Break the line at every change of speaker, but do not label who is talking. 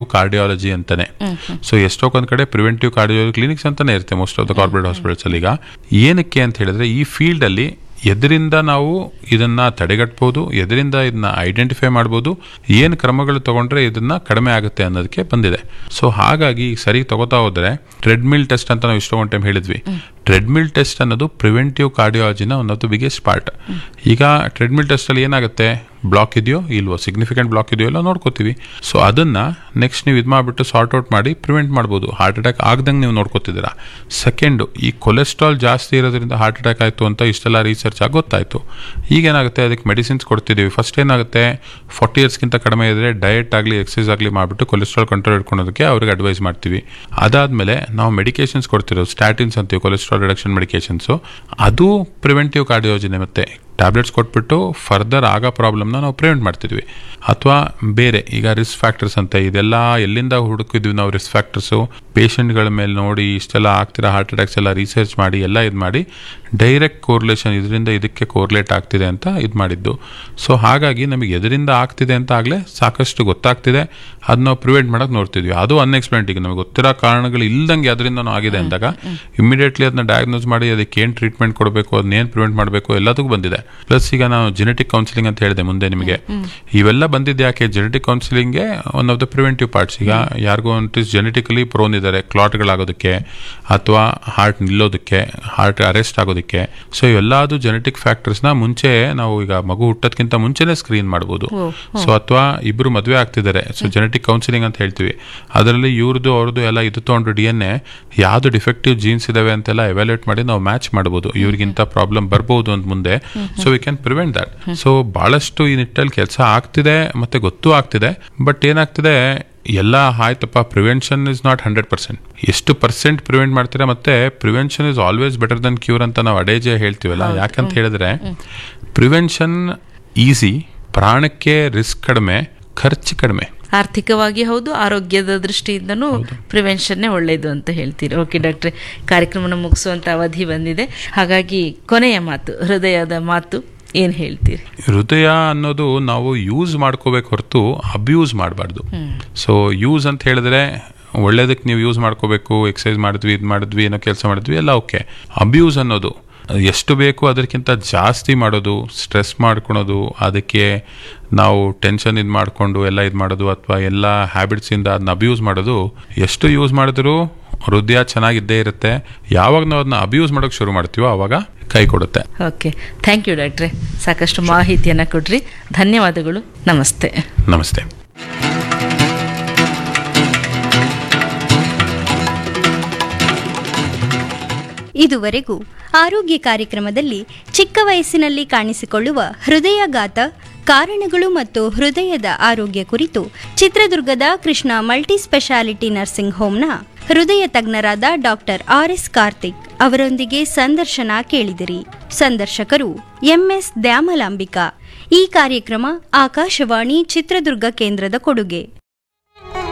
cardiology ಅಂತಾನೆ so ಎಷ್ಟೋ ಒಂದ್ ಕಡೆ ಪ್ರಿವೆಂಟಿವ್ ಕಾರ್ಡಿಯಾಲಜಿ ಕ್ಲಿನಿಕ್ಸ್ ಅಂತಾನೆ ಇರುತ್ತೆ most of the corporate hospitals ಅಲ್ಲಿ ಈಗ ಏನಕ್ಕೆ ಅಂತ ಹೇಳಿದ್ರೆ ಈ ಫೀಲ್ಡ್ ಅಲ್ಲಿ ಎದರಿಂದ ನಾವು ಇದನ್ನ ತಡೆಗಟ್ಬೋದು ಎದರಿಂದ ಇದನ್ನ ಐಡೆಂಟಿಫೈ ಮಾಡ್ಬೋದು ಏನು ಕ್ರಮಗಳು ತಗೊಂಡ್ರೆ ಇದನ್ನ ಕಡಿಮೆ ಆಗುತ್ತೆ ಅನ್ನೋದಕ್ಕೆ ಬಂದಿದೆ ಸೊ ಹಾಗಾಗಿ ಈಗ ಸರಿ ತಗೋತಾ ಹೋದ್ರೆ ಟ್ರೆಡ್ಮಿಲ್ ಟೆಸ್ಟ್ ಅಂತ ನಾವು ಇಷ್ಟೊಂದು ಟೈಮ್ ಹೇಳಿದ್ವಿ ಟ್ರೆಡ್ಮಿಲ್ ಟೆಸ್ಟ್ ಅನ್ನೋದು ಪ್ರಿವೆಂಟಿವ್ ಕಾರ್ಡಿಯಾಲಜಿನ one of the biggest part ಈಗ ಟ್ರೆಡ್ಮಿಲ್ ಟೆಸ್ಟ್ ಅಲ್ಲಿ ಏನಾಗುತ್ತೆ ಬ್ಲಾಕ್ ಇದೆಯೋ ಇಲ್ವೋ ಸಿಗ್ನಿಫಿಕೆಂಟ್ ಬ್ಲಾಕ್ ಇದೆಯೋ ಎಲ್ಲ ನೋಡ್ಕೋತೀವಿ ಸೊ ಅದನ್ನ ನೆಕ್ಸ್ಟ್ ನೀವು ಇದು ಮಾಡಿಬಿಟ್ಟು ಸಾರ್ಟ್ ಔಟ್ ಮಾಡಿ ಪ್ರಿವೆಂಟ್ ಮಾಡ್ಬೋದು ಹಾರ್ಟ್ ಅಟ್ಯಾಕ್ ಆಗ್ದಂಗೆ ನೀವು ನೋಡ್ಕೋತಿದ್ದೀರಾ ಸೆಕೆಂಡ್ ಈ ಕೊಲೆಸ್ಟ್ರಾಲ್ ಜಾಸ್ತಿ ಇರೋದ್ರಿಂದ ಹಾರ್ಟ್ ಅಟ್ಯಾಕ್ ಆಯಿತು ಅಂತ ಇಷ್ಟೆಲ್ಲ ರಿಸರ್ಚ್ ಆಗಿ ಗೊತ್ತಾಯಿತು ಈಗೇನಾಗುತ್ತೆ ಅದಕ್ಕೆ ಮೆಡಿಸಿನ್ಸ್ ಕೊಡ್ತಿದ್ದೀವಿ ಫಸ್ಟ್ ಏನಾಗುತ್ತೆ ಫಾರ್ಟಿ ಇಯರ್ಸ್ಗಿಂತ ಕಡಿಮೆ ಇದ್ದರೆ ಡಯಟ್ ಆಗಲಿ ಎಕ್ಸಸೈಸ್ ಆಗಲಿ ಮಾಡಿಬಿಟ್ಟು ಕೊಲೆಸ್ಟ್ರಾಲ್ ಕಂಟ್ರೋಲ್ ಇಟ್ಕೊಳೋದಕ್ಕೆ ಅವ್ರಿಗೆ ಅಡ್ವೈಸ್ ಮಾಡ್ತೀವಿ ಅದಾದಮೇಲೆ ನಾವು ಮೆಡಿಕೇಶನ್ಸ್ ಕೊಡ್ತಿರೋದು ಸ್ಟ್ಯಾಟಿನ್ಸ್ ಅಂತೀವಿ ಕೊಲೆಸ್ಟ್ರಾಲ್ ರಿಡಕ್ಷನ್ ಮೆಡಿಕೇಶನ್ಸು ಅದು ಪ್ರಿವೆಂಟಿವ್ ಕಾರ್ಡಿಯೋಜನೆ ಮತ್ತೆ ಟ್ಯಾಬ್ಲೆಟ್ಸ್ ಕೊಟ್ಬಿಟ್ಟು ಫರ್ದರ್ ಆಗೋ ಪ್ರಾಬ್ಲಮ್ನ ನಾವು ಪ್ರಿವೆಂಟ್ ಮಾಡ್ತಿದ್ವಿ ಅಥವಾ ಬೇರೆ ಈಗ ರಿಸ್ಕ್ ಫ್ಯಾಕ್ಟರ್ಸ್ ಅಂತ ಇದೆಲ್ಲ ಎಲ್ಲಿಂದ ಹುಡುಕಿದ್ವಿ ನಾವು ರಿಸ್ಕ್ ಫ್ಯಾಕ್ಟರ್ಸು ಪೇಷಂಟ್ಗಳ ಮೇಲೆ ನೋಡಿ ಇಷ್ಟೆಲ್ಲ ಆಗ್ತಿರೋ ಹಾರ್ಟ್ ಅಟ್ಯಾಕ್ಸ್ ಎಲ್ಲ ರಿಸರ್ಚ್ ಮಾಡಿ ಎಲ್ಲ ಇದು ಮಾಡಿ ಡೈರೆಕ್ಟ್ ಕೋರ್ಲೇಷನ್ ಇದರಿಂದ ಇದಕ್ಕೆ ಕೋರ್ಲೇಟ್ ಆಗ್ತಿದೆ ಅಂತ ಇದು ಮಾಡಿದ್ದು ಸೊ ಹಾಗಾಗಿ ನಮಗೆ ಎದರಿಂದ ಆಗ್ತಿದೆ ಅಂತ ಆಗಲೇ ಸಾಕಷ್ಟು ಗೊತ್ತಾಗ್ತಿದೆ ಅದು ನಾವು ಪ್ರಿವೆಂಟ್ ಮಾಡೋಕೆ ನೋಡ್ತಿದ್ವಿ ಅದು ಅನ್ಎಕ್ಸ್ಪ್ಲೇಂಟ್ ಈಗ ನಮಗೆ ಗೊತ್ತಿರೋ ಕಾರಣಗಳು ಇಲ್ದಂಗೆ ಅದರಿಂದ ಆಗಿದೆ ಅಂದಾಗ ಇಮಿಡಿಯೇಟ್ಲಿ ಅದನ್ನ ಡಯಾಗ್ನೋಸ್ ಮಾಡಿ ಅದಕ್ಕೆ ಏನು ಟ್ರೀಟ್ಮೆಂಟ್ ಕೊಡಬೇಕು ಅದನ್ನೇನು ಪ್ರಿವೆಂಟ್ ಮಾಡಬೇಕು ಎಲ್ಲದಕ್ಕೂ ಬಂದಿದೆ ಪ್ಲಸ್ ಈಗ ನಾವು ಜೆನೆಟಿಕ್ ಕೌನ್ಸಿಲಿಂಗ್ ಅಂತ ಹೇಳಿದೆ ಮುಂದೆ ನಿಮಗೆ ಇವೆಲ್ಲ ಬಂದಿದ್ದು ಯಾಕೆ ಜೆನೆಟಿಕ್ ಕೌನ್ಸಿಲಿಂಗ್ಗೆ one of the preventive parts ಈಗ ಯಾರಿಗೋ ಒಂದು ಜೆನೆಟಿಕಲಿ ಪ್ರೋನ್ ಇದ್ದಾರೆ ಕ್ಲಾಟ್ಗಳಾಗೋದಕ್ಕೆ ಅಥವಾ ಹಾರ್ಟ್ ನಿಲ್ಲೋದಕ್ಕೆ ಹಾರ್ಟ್ ಅರೆಸ್ಟ್ ಆಗೋದಕ್ಕೆ ಸೊ ಇವೆಲ್ಲದು ಜೆನೆಟಿಕ್ ಫ್ಯಾಕ್ಟರ್ಸ್ನ ಮುಂಚೆ ನಾವು ಈಗ ಮಗು ಹುಟ್ಟೋದಕ್ಕಿಂತ ಮುಂಚೆನೆ ಸ್ಕ್ರೀನ್ ಮಾಡ್ಬೋದು ಸೊ ಅಥವಾ ಇಬ್ರು ಮದುವೆ ಆಗ್ತಿದ್ದಾರೆ ಸೊ ಜೆನೆಟಿಕ್ ಕೌನ್ಸಿಲಿಂಗ್ ಅಂತ ಹೇಳ್ತೀವಿ ಅದರಲ್ಲಿ ಇವ್ರದ್ದು ಅವ್ರದ್ದು ಎಲ್ಲ ಇದು ತಗೊಂಡು ಡಿ ಎನ್ ಎ ಯಾವ್ದು ಡಿಫೆಕ್ಟಿವ್ ಜೀನ್ಸ್ ಇದಾವೆ ಅಂತೆಲ್ಲ ಎವ್ಯಾಲ್ಯೂಟ್ ಮಾಡಿ ನಾವು ಮ್ಯಾಚ್ ಮಾಡ್ಬೋದು ಇವ್ರಿಗಿಂತ ಪ್ರಾಬ್ಲಮ್ ಬರ್ಬೋದು ಅಂತ ಮುಂದೆ so we can prevent that so ಬಹಳಷ್ಟು ಈ ನಿಟ್ಟಲ್ಲಿ ಕೆಲಸ ಆಗ್ತಿದೆ ಮತ್ತೆ ಗೊತ್ತೂ ಆಗ್ತಿದೆ ಬಟ್ ಏನಾಗ್ತಿದೆ ಎಲ್ಲ ಆಯ್ತಪ್ಪ prevention is not hundred percent ಎಷ್ಟು ಪರ್ಸೆಂಟ್ ಪ್ರಿವೆಂಟ್ ಮಾಡ್ತೀರಾ ಮತ್ತೆ prevention is always better than cure ಅಂತ ನಾವು ಅಡೇಜೆ ಹೇಳ್ತೀವಲ್ಲ ಯಾಕಂತ ಹೇಳಿದ್ರೆ ಪ್ರಿವೆನ್ಷನ್ ಈಸಿ ಪ್ರಾಣಕ್ಕೆ ರಿಸ್ಕ್ ಕಡಿಮೆ ಖರ್ಚು ಕಡಿಮೆ
ಆರ್ಥಿಕವಾಗಿ ಹೌದು ಆರೋಗ್ಯದ ದೃಷ್ಟಿಯಿಂದನೂ ಪ್ರಿವೆನ್ಷನ್ನೇ ಒಳ್ಳೆಯದು ಅಂತ ಹೇಳ್ತೀರಿ ಓಕೆ ಡಾಕ್ಟ್ರೆ ಕಾರ್ಯಕ್ರಮನ ಮುಗಿಸುವಂತ ಅವಧಿ ಬಂದಿದೆ ಹಾಗಾಗಿ ಕೊನೆಯ ಮಾತು ಹೃದಯದ ಮಾತು ಏನ್ ಹೇಳ್ತೀರಿ
ಹೃದಯ ಅನ್ನೋದು ನಾವು ಯೂಸ್ ಮಾಡ್ಕೋಬೇಕು ಹೊರತು ಅಬ್ಯೂಸ್ ಮಾಡಬಾರ್ದು ಸೊ ಯೂಸ್ ಅಂತ ಹೇಳಿದ್ರೆ ಒಳ್ಳೇದಕ್ಕೆ ನೀವು ಯೂಸ್ ಮಾಡ್ಕೋಬೇಕು ಎಕ್ಸಸೈಸ್ ಮಾಡಿದ್ವಿ ಇದು ಮಾಡಿದ್ವಿ ಏನೋ ಕೆಲಸ ಮಾಡಿದ್ವಿ ಎಲ್ಲ ಓಕೆ ಅಬ್ಯೂಸ್ ಅನ್ನೋದು ಎಷ್ಟು ಬೇಕು ಅದಕ್ಕಿಂತ ಜಾಸ್ತಿ ಮಾಡೋದು ಸ್ಟ್ರೆಸ್ ಮಾಡ್ಕೊಳೋದು ಅದಕ್ಕೆ ನಾವು ಟೆನ್ಷನ್ ಇದು ಮಾಡಿಕೊಂಡು ಎಲ್ಲ ಇದು ಮಾಡೋದು ಅಥವಾ ಎಲ್ಲ ಹ್ಯಾಬಿಟ್ಸಿಂದ ಅದನ್ನ ಅಬ್ಯೂಸ್ ಮಾಡೋದು ಎಷ್ಟು ಯೂಸ್ ಮಾಡಿದ್ರು ಹೃದಯ ಚೆನ್ನಾಗಿದ್ದೇ ಇರುತ್ತೆ ಯಾವಾಗ ನಾವು ಅದನ್ನ ಅಬ್ಯೂಸ್ ಮಾಡೋಕೆ ಶುರು ಮಾಡ್ತೀವೋ ಆವಾಗ ಕೈ ಕೊಡುತ್ತೆ
ಓಕೆ ಥ್ಯಾಂಕ್ ಯು ಡಾಕ್ಟ್ರೆ ಸಾಕಷ್ಟು ಮಾಹಿತಿಯನ್ನು ಕೊಡ್ರಿ ಧನ್ಯವಾದಗಳು ನಮಸ್ತೆ
ನಮಸ್ತೆ
ಇದುವರೆಗೂ ಆರೋಗ್ಯ ಕಾರ್ಯಕ್ರಮದಲ್ಲಿ ಚಿಕ್ಕ ವಯಸ್ಸಿನಲ್ಲಿ ಕಾಣಿಸಿಕೊಳ್ಳುವ ಹೃದಯಾಘಾತ ಕಾರಣಗಳು ಮತ್ತು ಹೃದಯದ ಆರೋಗ್ಯ ಕುರಿತು ಚಿತ್ರದುರ್ಗದ ಕೃಷ್ಣ ಮಲ್ಟಿ ಸ್ಪೆಷಾಲಿಟಿ ನರ್ಸಿಂಗ್ ಹೋಮ್ನ ಹೃದಯ ತಜ್ಞರಾದ ಡಾಕ್ಟರ್ ಆರ್ ಎಸ್ ಕಾರ್ತಿಕ್ ಅವರೊಂದಿಗೆ ಸಂದರ್ಶನ ಕೇಳಿದಿರಿ ಸಂದರ್ಶಕರು ಎಂಎಸ್ ದ್ಯಾಮಲಾಂಬಿಕಾ ಈ ಕಾರ್ಯಕ್ರಮ ಆಕಾಶವಾಣಿ ಚಿತ್ರದುರ್ಗ ಕೇಂದ್ರದ ಕೊಡುಗೆ